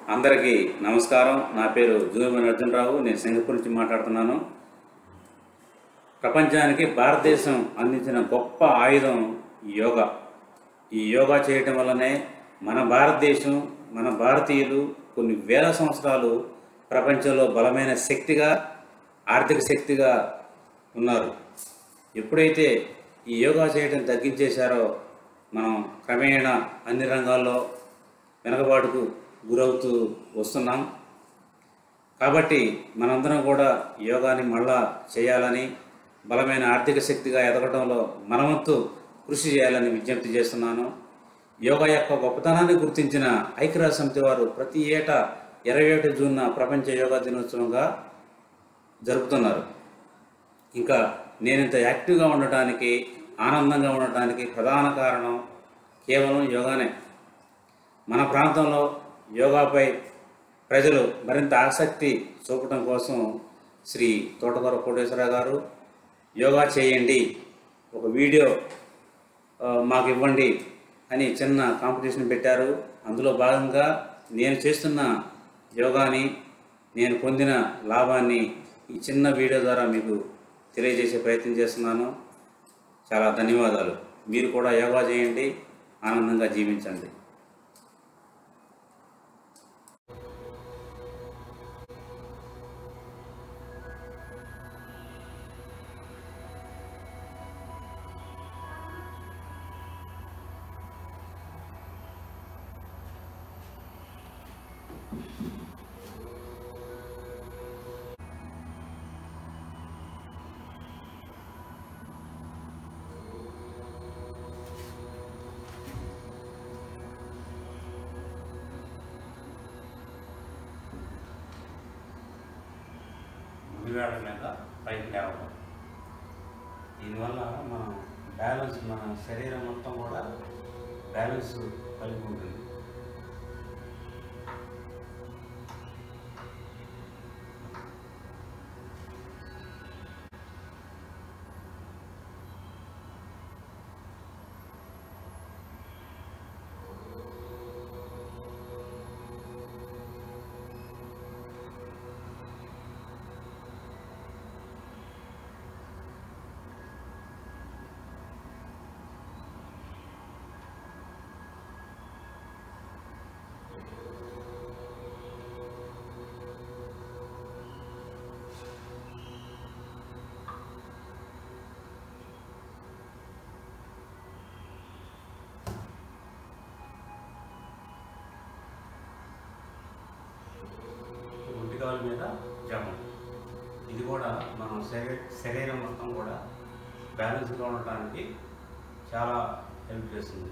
అందరికీ నమస్కారం నా పేరు జూమన్ అర్జునరావు నేను సింగపూర్ నుంచి మాట్లాడుతున్నాను ప్రపంచానికి భారతదేశం అందించిన గొప్ప ఆయుధం యోగా ఈ యోగా చేయటం వల్లనే మన భారతదేశం మన భారతీయులు కొన్ని వేల సంవత్సరాలు ప్రపంచంలో బలమైన శక్తిగా ఆర్థిక శక్తిగా ఉన్నారు ఎప్పుడైతే ఈ యోగా చేయడం తగ్గించేశారో మనం క్రమేణా అన్ని రంగాల్లో వెనకబాటుకు గురవుతూ వస్తున్నాం కాబట్టి మనందరం కూడా యోగాని మళ్ళా చేయాలని బలమైన ఆర్థిక శక్తిగా ఎదగడంలో మనవంతు కృషి చేయాలని విజ్ఞప్తి చేస్తున్నాను యోగా యొక్క గొప్పతనాన్ని గుర్తించిన ఐక్యరాజ్య సమితి వారు ప్రతి ఏటా ఇరవై ఒకటి జూన్న ప్రపంచ యోగా దినోత్సవంగా జరుపుతున్నారు ఇంకా నేను ఇంత యాక్టివ్గా ఉండటానికి ఆనందంగా ఉండటానికి ప్రధాన కారణం కేవలం యోగానే మన ప్రాంతంలో యోగాపై ప్రజలు మరింత ఆసక్తి చూపటం కోసం శ్రీ తోటకూర కోటేశ్వర గారు యోగా చేయండి ఒక వీడియో ఆ, మాకు ఇవ్వండి అని చిన్న కాంపిటీషన్ పెట్టారు అందులో భాగంగా నేను చేస్తున్న యోగాని నేను పొందిన లాభాన్ని ఈ చిన్న వీడియో ద్వారా మీకు తెలియజేసే ప్రయత్నం చేస్తున్నాను చాలా ధన్యవాదాలు మీరు కూడా యోగా చేయండి ఆనందంగా జీవించండి ముడివేళ్ళ మీద పైకి లేవడం దీనివల్ల మనం బ్యాలెన్స్ మన శరీరం మొత్తం కూడా బ్యాలెన్స్ కలిగి ఉంటుంది గుంటికాల మీద జపం ఇది కూడా మనం శరీ శరీరం మొత్తం కూడా బ్యాలెన్స్గా ఉండటానికి చాలా హెల్ప్ చేస్తుంది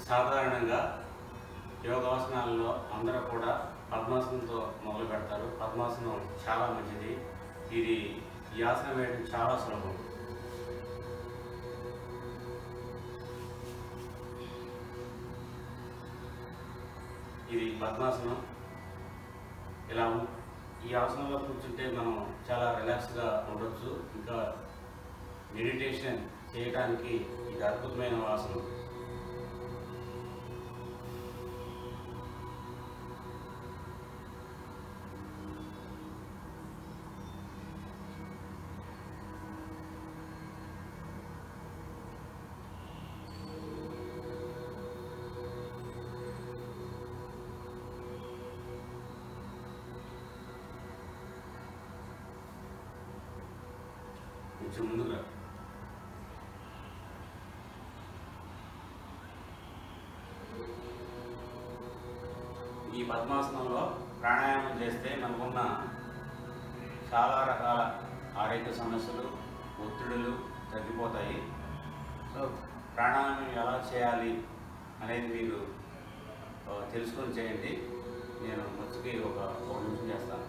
సాధారణంగా యోగాసనాల్లో అందరూ కూడా పద్మాసనంతో మొదలు పెడతారు పద్మాసనం చాలా మంచిది ఇది ఈ ఆసనం వేయడం చాలా సులభం ఇది పద్మాసనం ఇలా ఉం- ఈ ఆసనంలో కూర్చుంటే మనం చాలా రిలాక్స్గా ఉండొచ్చు ఇంకా మెడిటేషన్ చేయడానికి ఇది అద్భుతమైన ఆసనం కొంచెం ముందుగా ఈ పద్మాసనంలో ప్రాణాయామం చేస్తే మనకున్న చాలా రకాల ఆరోగ్య సమస్యలు ఒత్తిడులు తగ్గిపోతాయి సో ప్రాణాయామం ఎలా చేయాలి అనేది మీరు ఆ, తెలుసుకొని చేయండి నేను ముచ్చుకి ఒక ఒక నిమిషం చేస్తాను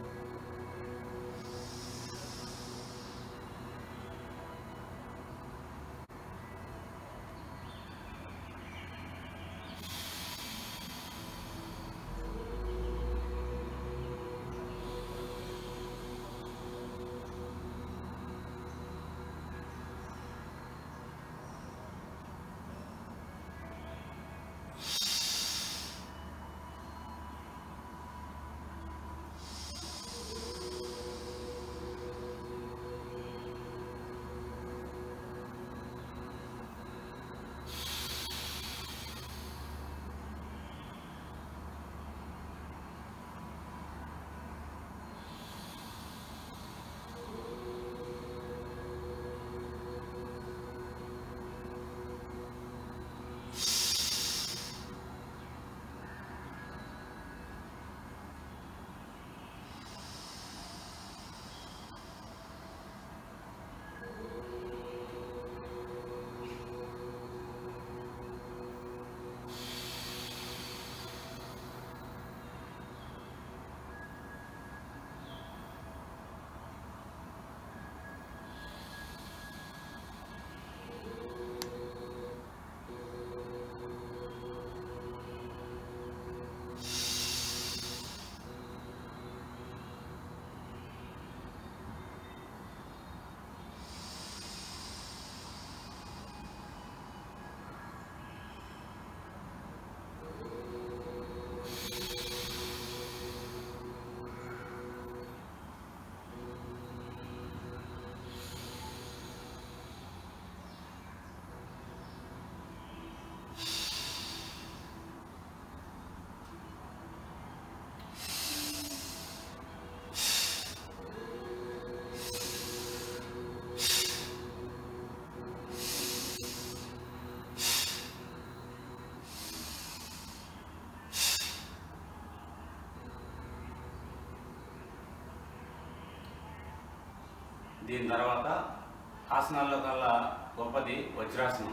దీని తర్వాత ఆసనాల్లో కల్లా గొప్పది వజ్రాసనం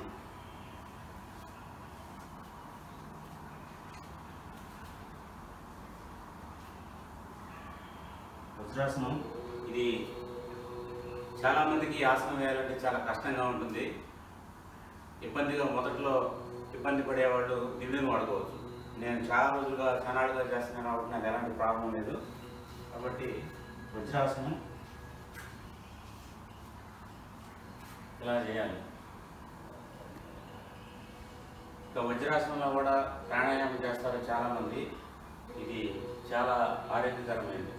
వజ్రాసనం ఇది చాలా మందికి ఈ ఆసనం వేయాలంటే చాలా కష్టంగా ఉంటుంది ఇబ్బందిగా మొదట్లో ఇబ్బంది పడేవాళ్ళు దివ్యను వాడుకోవచ్చు నేను చాలా రోజులుగా చానాడుగా చేస్తున్నాను కాబట్టి నాకు ఎలాంటి ప్రాబ్లం లేదు కాబట్టి వజ్రాసనం ఇలా చేయాలి ఇక వజ్రాసనంలో కూడా ప్రాణాయామం చేస్తారు చాలామంది ఇది చాలా ఆరోగ్యకరమైనది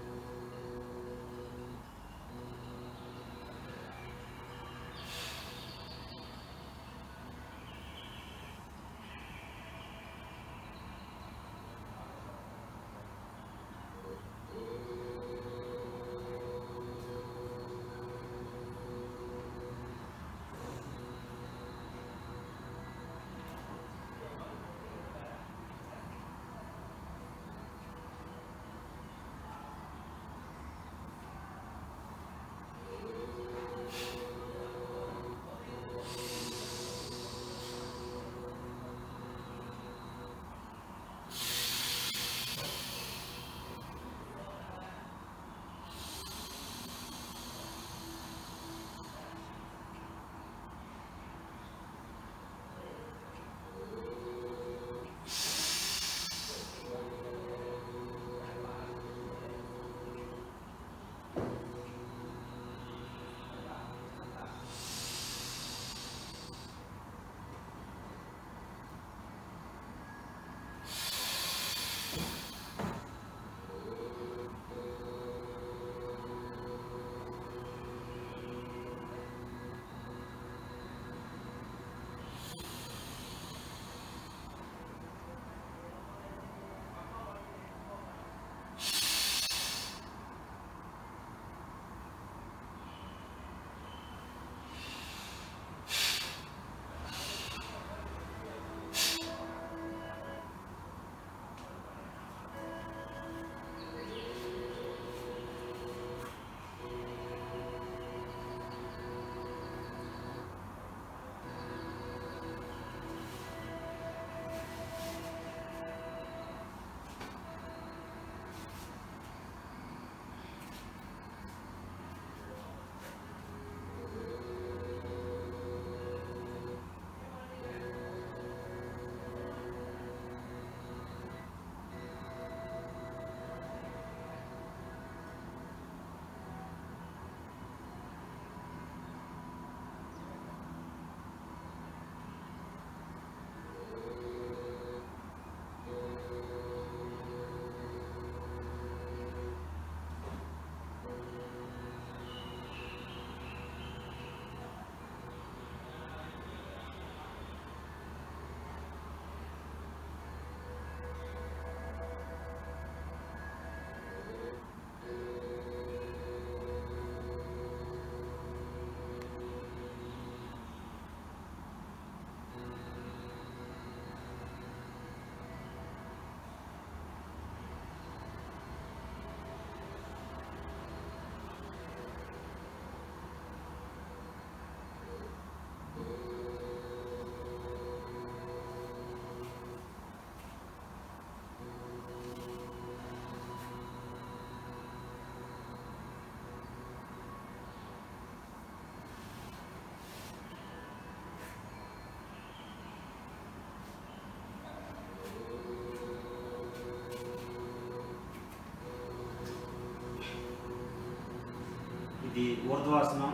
ఇది ఊర్ధ్వాసనం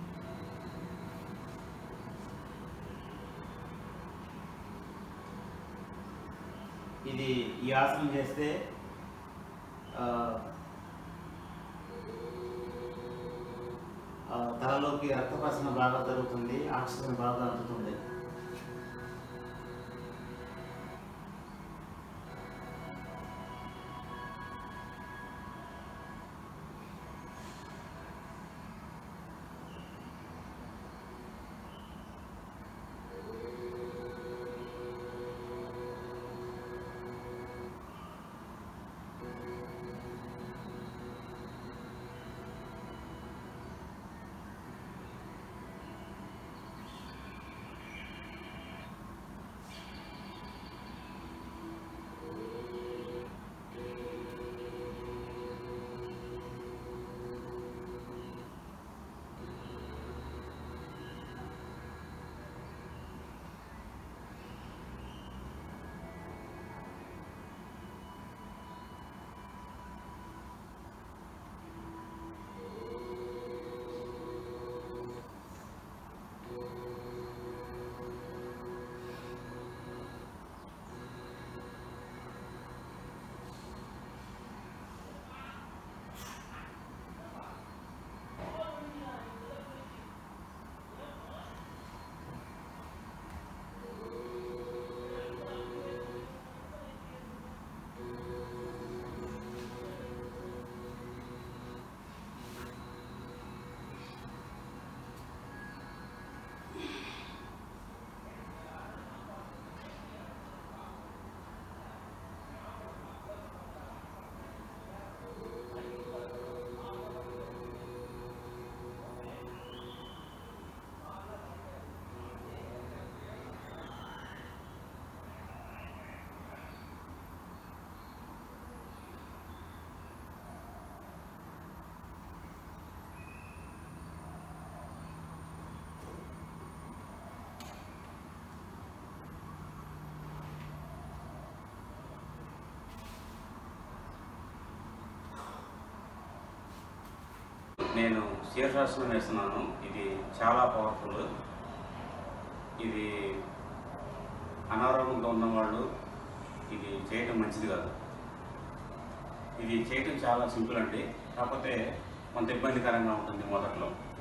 ఇది ఈ ఆసనం చేస్తే ఆ, ఆ, తలలోకి రక్త ప్రసరణ బాగా జరుగుతుంది ఆక్సిజన్ బాగా అందుతుంది నేను శీర్షాసనం వేస్తున్నాను ఇది చాలా పవర్ఫుల్ ఇది అనారోగ్యంతో ఉన్నవాళ్ళు ఇది చేయటం మంచిది కాదు ఇది చేయటం చాలా సింపుల్ అండి కాకపోతే కొంత ఇబ్బందికరంగా ఉంటుంది మొదట్లో